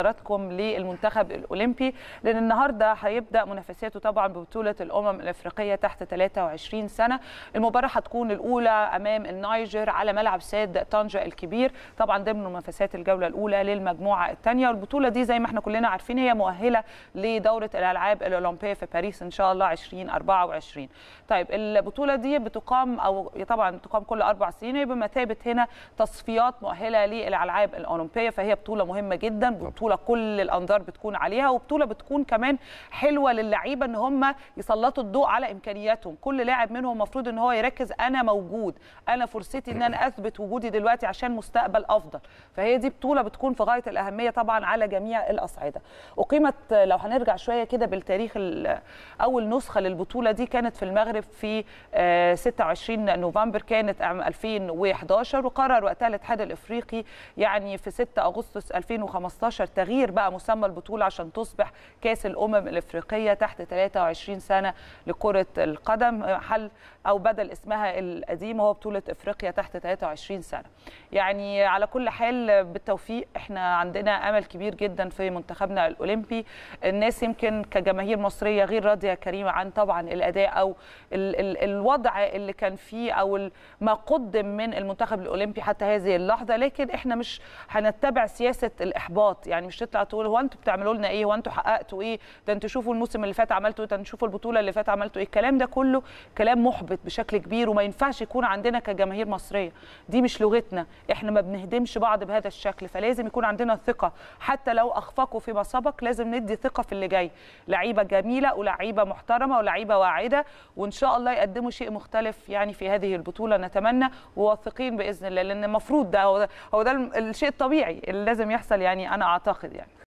حضراتكم للمنتخب الاولمبي لان النهارده هيبدا منافساته طبعا ببطوله الامم الافريقيه تحت 23 سنه المباراه هتكون الاولى امام النيجر على ملعب ساد طنجه الكبير طبعا ضمن منافسات الجوله الاولى للمجموعه الثانيه والبطوله دي زي ما احنا كلنا عارفين هي مؤهله لدوره الالعاب الاولمبيه في باريس ان شاء الله 2024 طيب البطوله دي بتقام او طبعا بتقام كل اربع سنين بمثابه هنا تصفيات مؤهله للالعاب الاولمبيه فهي بطوله مهمه جدا بطوله كل الانظار بتكون عليها وبطوله بتكون كمان حلوه للعيبه ان هم يسلطوا الضوء على امكانياتهم كل لاعب منهم المفروض ان هو يركز انا موجود انا فرصتي ان انا اثبت وجودي دلوقتي عشان مستقبل افضل فهي دي بطوله بتكون في غايه الاهميه طبعا على جميع الاصعده اقيمت لو هنرجع شويه كده بالتاريخ اول نسخه للبطوله دي كانت في المغرب في 26 نوفمبر كانت عام 2011 وقرر وقتها الاتحاد الافريقي يعني في 6 اغسطس 2015 تغيير بقى مسمى البطوله عشان تصبح كاس الامم الافريقيه تحت 23 سنه لكره القدم حل او بدل اسمها القديم هو بطوله افريقيا تحت 23 سنه يعني على كل حال بالتوفيق احنا عندنا امل كبير جدا في منتخبنا الاولمبي الناس يمكن كجماهير مصريه غير راضيه كريمه عن طبعا الاداء او ال ال الوضع اللي كان فيه او ما قدم من المنتخب الاولمبي حتى هذه اللحظه لكن احنا مش هنتبع سياسه الاحباط يعني مش تطلع تقول هو انتوا بتعملوا لنا ايه هو انتوا حققتوا ايه ده انتوا شوفوا الموسم اللي فات عملتوا ايه ده نشوفوا البطوله اللي فات عملتوا ايه الكلام ده كله كلام محبط بشكل كبير وما ينفعش يكون عندنا كجماهير مصريه دي مش لغتنا احنا ما بنهدمش بعض بهذا الشكل فلازم يكون عندنا ثقه حتى لو اخفقوا فيما سبق لازم ندي ثقه في اللي جاي لعيبه جميله ولعيبه محترمه ولعيبه واعده وان شاء الله يقدموا شيء مختلف يعني في هذه البطوله نتمنى وواثقين باذن الله لان المفروض ده هو ده, هو ده الشيء الطبيعي اللي لازم يحصل يعني انا اعتقد يعني